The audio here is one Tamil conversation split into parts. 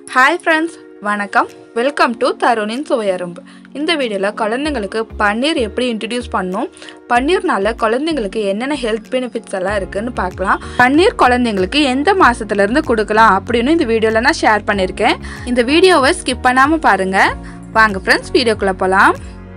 ஹாய் ஃப்ரெண்ட்ஸ் வணக்கம் வெல்கம் டு தருணின் சுவையரும்பு இந்த வீடியோவில் குழந்தைங்களுக்கு பன்னீர் எப்படி இன்ட்ரடியூஸ் பண்ணணும் பன்னீர்னால குழந்தைங்களுக்கு என்னென்ன ஹெல்த் பெனிஃபிட்ஸ் எல்லாம் இருக்குன்னு பார்க்கலாம் பன்னீர் குழந்தைங்களுக்கு எந்த மாசத்துல கொடுக்கலாம் அப்படின்னு இந்த வீடியோவில் நான் ஷேர் பண்ணியிருக்கேன் இந்த வீடியோவை ஸ்கிப் பண்ணாமல் பாருங்கள் வாங்க ஃப்ரெண்ட்ஸ் வீடியோக்குள்ளே போகலாம்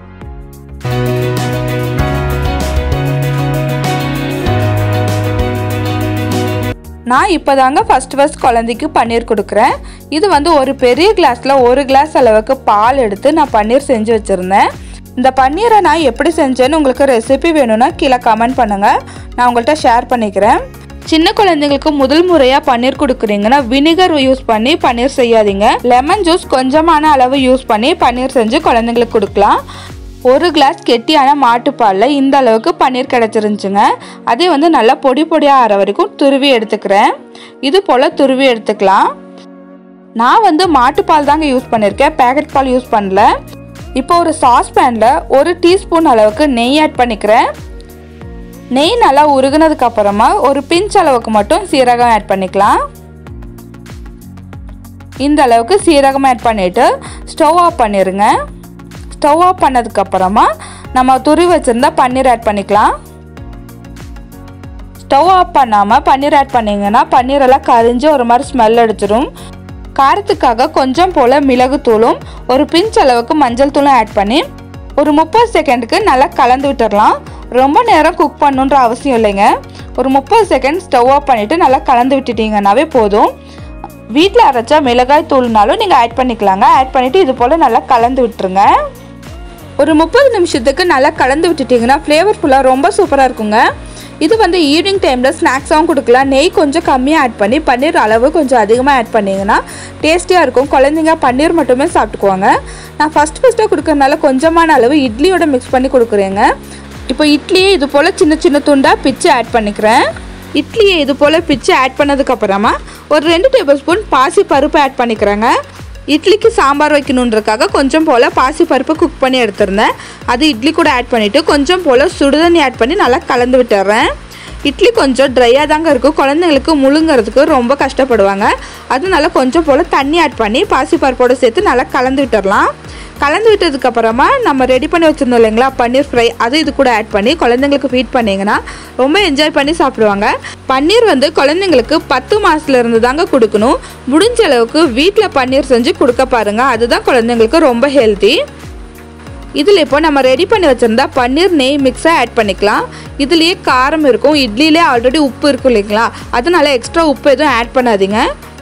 நான் இப்போ தாங்க ஃபஸ்ட் ஃபஸ்ட் குழந்தைக்கு பன்னீர் கொடுக்குறேன் இது வந்து ஒரு பெரிய கிளாஸில் ஒரு கிளாஸ் அளவுக்கு பால் எடுத்து நான் பன்னீர் செஞ்சு வச்சுருந்தேன் இந்த பன்னீரை நான் எப்படி செஞ்சேன்னு உங்களுக்கு ரெசிபி வேணும்னா கீழே கமெண்ட் பண்ணுங்கள் நான் உங்கள்கிட்ட ஷேர் பண்ணிக்கிறேன் சின்ன குழந்தைங்களுக்கு முதல் முறையாக பன்னீர் கொடுக்குறீங்கன்னா வினிகர் யூஸ் பண்ணி பன்னீர் செய்யாதீங்க லெமன் ஜூஸ் கொஞ்சமான அளவு யூஸ் பண்ணி பன்னீர் செஞ்சு குழந்தைங்களுக்கு கொடுக்கலாம் ஒரு கிளாஸ் கெட்டியான மாட்டுப்பாலில் இந்த அளவுக்கு பன்னீர் கிடச்சிருந்துச்சுங்க அதே வந்து நல்லா பொடி பொடியாக ஆற வரைக்கும் துருவி எடுத்துக்கிறேன் இது போல் துருவி எடுத்துக்கலாம் நான் வந்து மாட்டுப்பால் தாங்க யூஸ் பண்ணியிருக்கேன் பேக்கெட் பால் யூஸ் பண்ணல இப்போ ஒரு சாஸ் பேனில் ஒரு டீஸ்பூன் அளவுக்கு நெய் ஆட் பண்ணிக்கிறேன் நெய் நல்லா உருகுனதுக்கு அப்புறமா ஒரு பிஞ்ச் அளவுக்கு மட்டும் சீரகம் ஆட் பண்ணிக்கலாம் இந்த அளவுக்கு சீரகம் ஆட் பண்ணிவிட்டு ஸ்டவ் ஆஃப் பண்ணிடுங்க ஸ்டவ் ஆஃப் பண்ணதுக்கப்புறமா நம்ம துருவி வச்சுருந்தா பன்னீர் ஆட் பண்ணிக்கலாம் ஸ்டவ் ஆஃப் பண்ணாமல் பன்னீர் ஆட் பண்ணிங்கன்னா பன்னீர் எல்லாம் கரிஞ்சு ஒரு மாதிரி ஸ்மெல் அடிச்சிடும் காரத்துக்காக கொஞ்சம் போல் மிளகுத்தூளும் ஒரு பிஞ்ச் அளவுக்கு மஞ்சள் தூளும் ஆட் பண்ணி ஒரு முப்பது செகண்டுக்கு நல்லா கலந்து விட்டுடலாம் ரொம்ப நேரம் குக் பண்ணுன்ற அவசியம் இல்லைங்க ஒரு முப்பது செகண்ட் ஸ்டவ் ஆஃப் பண்ணிவிட்டு நல்லா கலந்து விட்டுட்டீங்கன்னாவே போதும் வீட்டில் அரைச்சா மிளகாய் தூள்னாலும் நீங்கள் ஆட் பண்ணிக்கலாங்க ஆட் பண்ணிவிட்டு இது போல் நல்லா கலந்து விட்டுருங்க ஒரு முப்பது நிமிஷத்துக்கு நல்லா கலந்து விட்டுட்டிங்கன்னா ஃப்ளேவர்ஃபுல்லாக ரொம்ப சூப்பராக இருக்குங்க இது வந்து ஈவினிங் டைமில் ஸ்நாக்ஸாகவும் கொடுக்கலாம் நெய் கொஞ்சம் கம்மியாக ஆட் பண்ணி பன்னீர் அளவு கொஞ்சம் அதிகமாக ஆட் பண்ணிங்கன்னா டேஸ்டியாக இருக்கும் குழந்தைங்க பன்னீர் மட்டுமே சாப்பிட்டுக்குவாங்க நான் ஃபஸ்ட் ஃபஸ்ட்டாக கொடுக்கறனால கொஞ்சமான அளவு இட்லியோட மிக்ஸ் பண்ணி கொடுக்குறேங்க இப்போ இட்லியே இது போல் சின்ன சின்ன துண்டாக பிச்சு ஆட் பண்ணிக்கிறேன் இட்லியை இது போல் பிச்சு ஆட் பண்ணதுக்கப்புறமா ஒரு ரெண்டு டேபிள் ஸ்பூன் பாசி பருப்பு ஆட் பண்ணிக்கிறேங்க இட்லிக்கு சாம்பார் வைக்கணுன்றக்காக கொஞ்சம் போல் பாசி பருப்பு குக் பண்ணி எடுத்திருந்தேன் அது இட்லி கூட ஆட் பண்ணிவிட்டு கொஞ்சம் போல் சுடுதண்ணி ஆட் பண்ணி நல்லா கலந்து விட்டுறேன் இட்லி கொஞ்சம் ட்ரையாக தாங்க இருக்கும் குழந்தைங்களுக்கு முழுங்கிறதுக்கு ரொம்ப கஷ்டப்படுவாங்க அதனால கொஞ்சம் போல் தண்ணி ஆட் பண்ணி பாசி பருப்போடு சேர்த்து நல்லா கலந்து விட்டுறலாம் கலந்து விட்டதுக்கப்புறமா நம்ம ரெடி பண்ணி வச்சுருந்தோம் இல்லைங்களா பன்னீர் ஃப்ரை அது இது கூட ஆட் பண்ணி குழந்தைங்களுக்கு ஃபீட் பண்ணிங்கன்னா ரொம்ப என்ஜாய் பண்ணி சாப்பிடுவாங்க பன்னீர் வந்து குழந்தைங்களுக்கு பத்து மாதத்துலேருந்து தாங்க கொடுக்கணும் முடிஞ்ச அளவுக்கு வீட்டில் பன்னீர் செஞ்சு கொடுக்க பாருங்கள் அதுதான் குழந்தைங்களுக்கு ரொம்ப ஹெல்த்தி இதில் இப்போ நம்ம ரெடி பண்ணி வச்சுருந்தா பன்னீர் நெய் மிக்ஸை ஆட் பண்ணிக்கலாம் இதுலேயே காரம் இருக்கும் இட்லிலே ஆல்ரெடி உப்பு இருக்கும் இல்லைங்களா அதனால எக்ஸ்ட்ரா உப்பு எதுவும் ஆட் பண்ணாதீங்க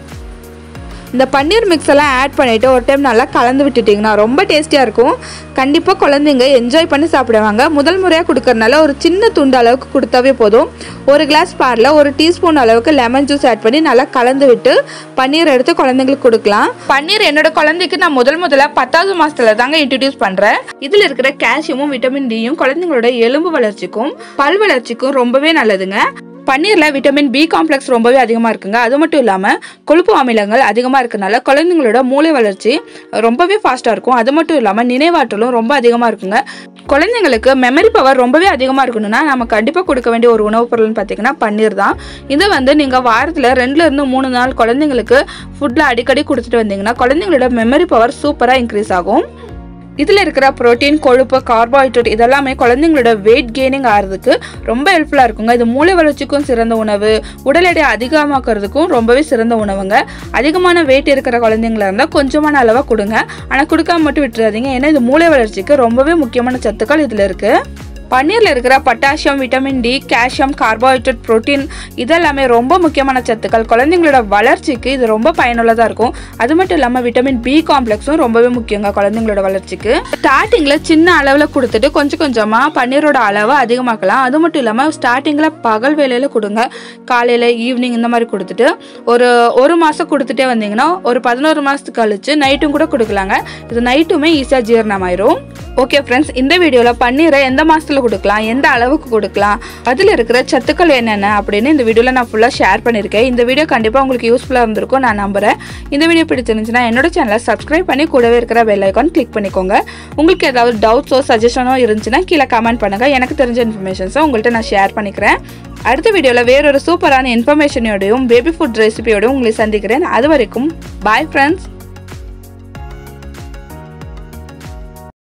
இந்த பன்னீர் மிக்ஸ் எல்லாம் ஆட் பண்ணிவிட்டு ஒரு டைம் நல்லா கலந்து விட்டுட்டிங்கன்னா ரொம்ப டேஸ்டியாக இருக்கும் கண்டிப்பாக குழந்தைங்க என்ஜாய் பண்ணி சாப்பிடுவாங்க முதல் முறையாக கொடுக்கறனால ஒரு சின்ன துண்டு அளவுக்கு கொடுத்தாவே போதும் ஒரு கிளாஸ் பாலில் ஒரு டீஸ்பூன் அளவுக்கு லெமன் ஜூஸ் ஆட் பண்ணி நல்லா கலந்து விட்டு பன்னீர் எடுத்து குழந்தைங்களுக்கு கொடுக்கலாம் பன்னீர் என்னோட குழந்தைக்கு நான் முதல் முதல்ல பத்தாவது மாசத்துல தாங்க இன்ட்ரடியூஸ் பண்ணுறேன் இதில் இருக்கிற கால்சியமும் விட்டமின் டியும் குழந்தைங்களோட எலும்பு வளர்ச்சிக்கும் பல் வளர்ச்சிக்கும் ரொம்பவே நல்லதுங்க பன்னீரில் விட்டமின் பி காம்ப்ளெக்ஸ் ரொம்பவே அதிகமாக இருக்குங்க அது மட்டும் இல்லாமல் கொழுப்பு அமிலங்கள் அதிகமாக இருக்கனால குழந்தைங்களோட மூளை வளர்ச்சி ரொம்பவே ஃபாஸ்ட்டாக இருக்கும் அது மட்டும் இல்லாமல் நினைவாற்றலும் ரொம்ப அதிகமாக இருக்குங்க குழந்தைங்களுக்கு மெமரி பவர் ரொம்பவே அதிகமாக இருக்கணும்னா நம்ம கண்டிப்பாக கொடுக்க வேண்டிய ஒரு உணவுப் பொருள்னு பார்த்தீங்கன்னா பன்னீர் தான் இதை வந்து நீங்கள் வாரத்தில் ரெண்டுலேருந்து மூணு நாள் குழந்தைங்களுக்கு ஃபுட்டில் அடிக்கடி கொடுத்துட்டு வந்தீங்கன்னா குழந்தைங்களோட மெமரி பவர் சூப்பராக இன்க்ரீஸ் ஆகும் இதில் இருக்கிற புரோட்டீன் கொழுப்பு கார்போஹைட்ரேட் இதெல்லாமே குழந்தைங்களோட வெயிட் கெய்னிங் ஆகிறதுக்கு ரொம்ப ஹெல்ப்ஃபுல்லாக இருக்குங்க இது மூளை வளர்ச்சிக்கும் சிறந்த உணவு உடல் எடை அதிகமாக்குறதுக்கும் ரொம்பவே சிறந்த உணவுங்க அதிகமான வெயிட் இருக்கிற குழந்தைங்களா இருந்தால் கொஞ்சமான அளவாக கொடுங்க ஆனால் கொடுக்காம மட்டும் விட்டுறாதீங்க ஏன்னா இது மூளை வளர்ச்சிக்கு ரொம்பவே முக்கியமான சத்துக்கள் இதில் இருக்குது பன்னீரில் இருக்கிற potassium vitamin D calcium carbohydrate protein இதெல்லாமே ரொம்ப முக்கியமான சத்துக்கள் குழந்தைங்களோட வளர்ச்சிக்கு இது ரொம்ப பயனுள்ளதாக இருக்கும் அது மட்டும் இல்லாமல் விட்டமின் பி காம்ப்ளெக்ஸும் ரொம்பவே முக்கியங்க குழந்தைங்களோட வளர்ச்சிக்கு ஸ்டார்டிங்கில் சின்ன அளவில் கொடுத்துட்டு கொஞ்சம் கொஞ்சமாக பன்னீரோட அளவை அதிகமாக்கலாம் அது மட்டும் இல்லாமல் ஸ்டார்டிங்கில் பகல் வேலையில் கொடுங்க காலையில் ஈவினிங் இந்த மாதிரி கொடுத்துட்டு ஒரு ஒரு மாதம் கொடுத்துட்டே வந்தீங்கன்னா ஒரு பதினோரு மாதத்துக்கு கழிச்சு நைட்டும் கூட கொடுக்கலாங்க இது நைட்டுமே ஈஸியாக ஜீரணமாயிரும் ஓகே ஃப்ரெண்ட்ஸ் இந்த வீடியோவில் பன்னீரை எந்த மாதத்தில் கொடுக்கலாம் எந்த அளவுக்கு கொடுக்கலாம் அதில் இருக்கிற சத்துக்கள் என்னென்ன அப்படின்னு இந்த வீடியோவில் நான் ஃபுல்லாக ஷேர் பண்ணியிருக்கேன் இந்த வீடியோ கண்டிப்பாக உங்களுக்கு யூஸ்ஃபுல்லாக இருந்திருக்கும் நான் நம்புறேன் இந்த வீடியோ பிடிச்சிருந்துச்சுன்னா என்னோட சேனலை சப்ஸ்கிரைப் பண்ணி கூடவே இருக்கிற பெல் ஐக்கான் கிளிக் பண்ணிக்கோங்க உங்களுக்கு ஏதாவது டவுட்ஸோ சஜஷனோ இருந்துச்சுன்னா கீழே கமெண்ட் பண்ணுங்கள் எனக்கு தெரிஞ்ச இன்ஃபர்மேஷன்ஸை உங்கள்கிட்ட நான் ஷேர் பண்ணிக்கிறேன் அடுத்த வீடியோவில் வேறொரு சூப்பரான இன்ஃபர்மேஷனோடையும் பேபி ஃபுட் ரெசிபியோடையும் உங்களை சந்திக்கிறேன் அது வரைக்கும் பாய் ஃப்ரெண்ட்ஸ்